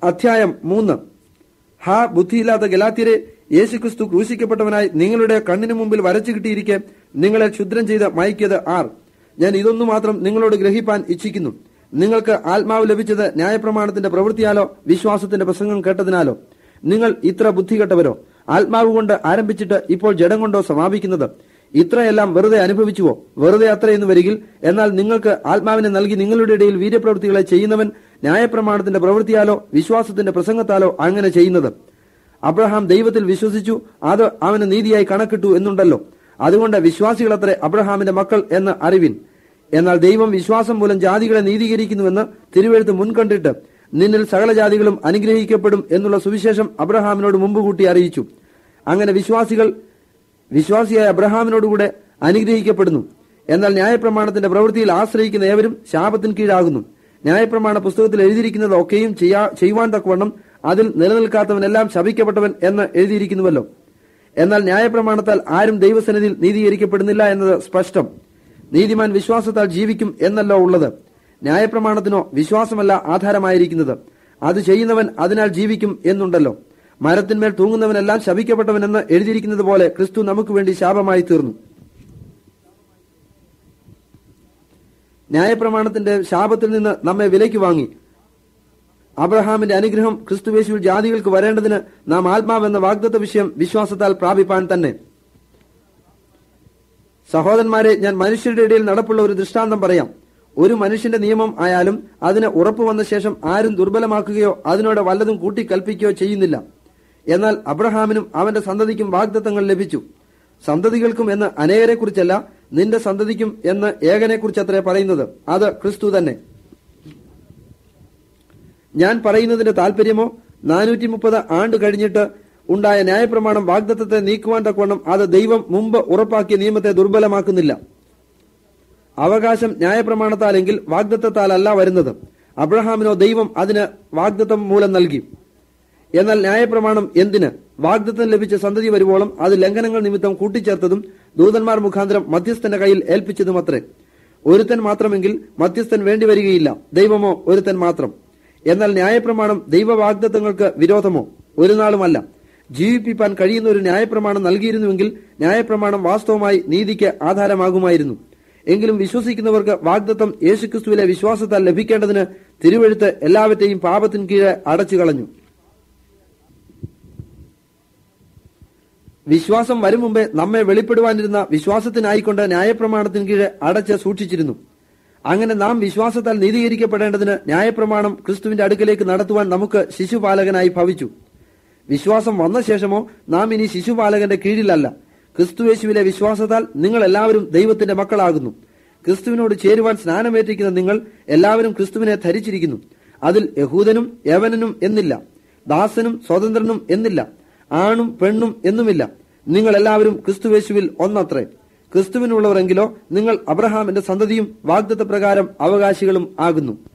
അധ്യായം മൂന്ന് ഹാ ബുദ്ധിയില്ലാത്ത ഗലാത്യരെ യേശുക്രിസ്തു ക്രൂശിക്കപ്പെട്ടവനായി നിങ്ങളുടെ കണ്ണിനു മുമ്പിൽ വരച്ചു കിട്ടിയിരിക്കെ നിങ്ങളെ ക്ഷുദ്രം ചെയ്ത് മയക്കിയത് ആർ ഞാൻ ഇതൊന്നു മാത്രം നിങ്ങളോട് ഗ്രഹിപ്പാൻ ഇച്ഛിക്കുന്നു നിങ്ങൾക്ക് ആത്മാവ് ലഭിച്ചത് ന്യായപ്രമാണത്തിന്റെ പ്രവൃത്തിയാലോ വിശ്വാസത്തിന്റെ പ്രസംഗം കേട്ടതിനാലോ നിങ്ങൾ ഇത്ര ബുദ്ധികെട്ടവരോ ആത്മാവ് കൊണ്ട് ആരംഭിച്ചിട്ട് ഇപ്പോൾ ജഡം കൊണ്ടോ സമാപിക്കുന്നത് ഇത്രയെല്ലാം വെറുതെ അനുഭവിച്ചുവോ വെറുതെ അത്രയെന്ന് വരികിൽ എന്നാൽ നിങ്ങൾക്ക് ആത്മാവിനെ നൽകി നിങ്ങളുടെ ഇടയിൽ വീര്യപ്രവൃത്തികളെ ചെയ്യുന്നവൻ ന്യായപ്രമാണത്തിന്റെ പ്രവൃത്തിയാലോ വിശ്വാസത്തിന്റെ പ്രസംഗത്താലോ അങ്ങനെ ചെയ്യുന്നത് അബ്രഹാം ദൈവത്തിൽ വിശ്വസിച്ചു അത് അവന് നീതിയായി കണക്കിട്ടു എന്നുണ്ടല്ലോ അതുകൊണ്ട് വിശ്വാസികളത്രേ അബ്രഹാമിന്റെ മക്കൾ എന്ന് അറിവിൻ എന്നാൽ ദൈവം വിശ്വാസം മൂലം ജാതികളെ നീതീകരിക്കുന്നുവെന്ന് തിരുവെഴുത്ത് മുൻകണ്ടിട്ട് നിന്നിൽ സകല ജാതികളും അനുഗ്രഹിക്കപ്പെടും എന്നുള്ള സുവിശേഷം അബ്രഹാമിനോട് മുമ്പ് കൂട്ടി അറിയിച്ചു അങ്ങനെ വിശ്വാസികൾ വിശ്വാസിയായ അബ്രഹാമിനോടുകൂടെ അനുഗ്രഹിക്കപ്പെടുന്നു എന്നാൽ ന്യായപ്രമാണത്തിന്റെ പ്രവൃത്തിയിൽ ആശ്രയിക്കുന്ന ഏവരും ശാപത്തിന് കീഴാകുന്നു ന്യായപ്രമാണ പുസ്തകത്തിൽ എഴുതിയിരിക്കുന്നത് ഒക്കെയും ചെയ്യാ- ചെയ്യുവാൻ തക്കവണ്ണം അതിൽ നിലനിൽക്കാത്തവനെല്ലാം ശപിക്കപ്പെട്ടവൻ എന്ന് എഴുതിയിരിക്കുന്നുവല്ലോ എന്നാൽ ന്യായപ്രമാണത്താൽ ആരും ദൈവസന്നിധിയിൽ നീതീകരിക്കപ്പെടുന്നില്ല എന്നത് സ്പഷ്ടം നീതിമാൻ വിശ്വാസത്താൽ ജീവിക്കും എന്നല്ലോ ഉള്ളത് ന്യായപ്രമാണത്തിനോ വിശ്വാസമല്ല ആധാരമായിരിക്കുന്നത് അത് ചെയ്യുന്നവൻ അതിനാൽ ജീവിക്കും എന്നുണ്ടല്ലോ മരത്തിന്മേൽ തൂങ്ങുന്നവനെല്ലാം ശപിക്കപ്പെട്ടവനെന്ന് എഴുതിയിരിക്കുന്നത് പോലെ ക്രിസ്തു നമുക്ക് വേണ്ടി ശാപമായി തീർന്നു ന്യായപ്രമാണത്തിന്റെ ശാപത്തിൽ നിന്ന് നമ്മെ വിലയ്ക്ക് വാങ്ങി അബ്രഹാമിന്റെ അനുഗ്രഹം ക്രിസ്തുവേശുവിൽ ജാതികൾക്ക് വരേണ്ടതിന് നാം ആത്മാവെന്ന വാഗ്ദത്ത വിഷയം വിശ്വാസത്താൽ പ്രാപിപ്പാൻ തന്നെ സഹോദരന്മാരെ ഞാൻ മനുഷ്യരുടെ ഇടയിൽ നടപ്പുള്ള ഒരു ദൃഷ്ടാന്തം പറയാം ഒരു മനുഷ്യന്റെ നിയമം ആയാലും അതിന് ഉറപ്പു വന്ന ശേഷം ആരും ദുർബലമാക്കുകയോ അതിനോട് വല്ലതും കൂട്ടിക്കൽപ്പിക്കുകയോ ചെയ്യുന്നില്ല എന്നാൽ അബ്രഹാമിനും അവന്റെ സന്തതിക്കും വാഗ്ദത്തങ്ങൾ ലഭിച്ചു സന്തതികൾക്കും എന്ന് അനേകരെ കുറിച്ചല്ല നിന്റെ സന്തതിക്കും എന്ന് ഏകനെ കുറിച്ചത്രേ പറയുന്നത് അത് ക്രിസ്തു തന്നെ ഞാൻ പറയുന്നതിന്റെ താല്പര്യമോ നാനൂറ്റി മുപ്പത് ആണ്ട് കഴിഞ്ഞിട്ട് ഉണ്ടായ ന്യായപ്രമാണം വാഗ്ദത്തത്തെ നീക്കുവാൻ തക്കവണ്ണം അത് ദൈവം മുമ്പ് ഉറപ്പാക്കിയ നിയമത്തെ ദുർബലമാക്കുന്നില്ല അവകാശം ന്യായപ്രമാണത്താലെങ്കിൽ വാഗ്ദത്തത്താലല്ല വരുന്നത് അബ്രഹാമിനോ ദൈവം അതിന് വാഗ്ദത്തം മൂലം നൽകി എന്നാൽ ന്യായപ്രമാണം എന്തിന് വാഗ്ദത്തം ലഭിച്ച സന്തതി വരുവോളം അത് ലംഘനങ്ങൾ നിമിത്തം കൂട്ടിച്ചേർത്തതും ദൂതന്മാർ മുഖാന്തരം മധ്യസ്ഥന്റെ കയ്യിൽ ഏൽപ്പിച്ചതും അത്രേ ഒരുത്തൻ മാത്രമെങ്കിൽ മധ്യസ്ഥൻ വേണ്ടിവരികയില്ല ദൈവമോ ഒരുത്തൻ മാത്രം എന്നാൽ ന്യായപ്രമാണം ദൈവവാഗ്ദത്തങ്ങൾക്ക് വിരോധമോ ഒരു നാളുമല്ല ജീവിപ്പിപ്പാൻ കഴിയുന്ന ഒരു ന്യായപ്രമാണം നൽകിയിരുന്നുവെങ്കിൽ ന്യായപ്രമാണം വാസ്തവമായി നീതിക്ക് ആധാരമാകുമായിരുന്നു എങ്കിലും വിശ്വസിക്കുന്നവർക്ക് വാഗ്ദത്തം യേശുക്രിസ്തുവിലെ വിശ്വാസത്താൽ ലഭിക്കേണ്ടതിന് തിരുവെഴുത്ത് എല്ലാവറ്റെയും പാപത്തിന് കീഴെ അടച്ചു കളഞ്ഞു വിശ്വാസം വരും മുമ്പേ നമ്മെ വെളിപ്പെടുവാനിരുന്ന വിശ്വാസത്തിനായിക്കൊണ്ട് ന്യായപ്രമാണത്തിന് കീഴെ അടച്ച് സൂക്ഷിച്ചിരുന്നു അങ്ങനെ നാം വിശ്വാസത്താൽ നീതീകരിക്കപ്പെടേണ്ടതിന് ന്യായപ്രമാണം ക്രിസ്തുവിന്റെ അടുക്കലേക്ക് നടത്തുവാൻ നമുക്ക് ശിശുപാലകനായി ഭവിച്ചു വിശ്വാസം വന്ന ശേഷമോ നാം ഇനി ശിശുപാലകന്റെ കീഴിലല്ല ക്രിസ്തുയേശുവിലെ വിശ്വാസത്താൽ നിങ്ങൾ എല്ലാവരും ദൈവത്തിന്റെ മക്കളാകുന്നു ക്രിസ്തുവിനോട് ചേരുവാൻ സ്നാനമേറ്റിരിക്കുന്ന നിങ്ങൾ എല്ലാവരും ക്രിസ്തുവിനെ ധരിച്ചിരിക്കുന്നു അതിൽ യഹൂദനും യവനനും എന്നില്ല ദാസനും സ്വതന്ത്രനും എന്നില്ല ആണും പെണ്ണും എന്നുമില്ല നിങ്ങൾ എല്ലാവരും ക്രിസ്തുവേശുവിൽ ഒന്നത്രേ ക്രിസ്തുവിനുള്ളവരെങ്കിലോ നിങ്ങൾ അബ്രഹാമിന്റെ സന്തതിയും വാഗ്ദത്ത പ്രകാരം അവകാശികളും ആകുന്നു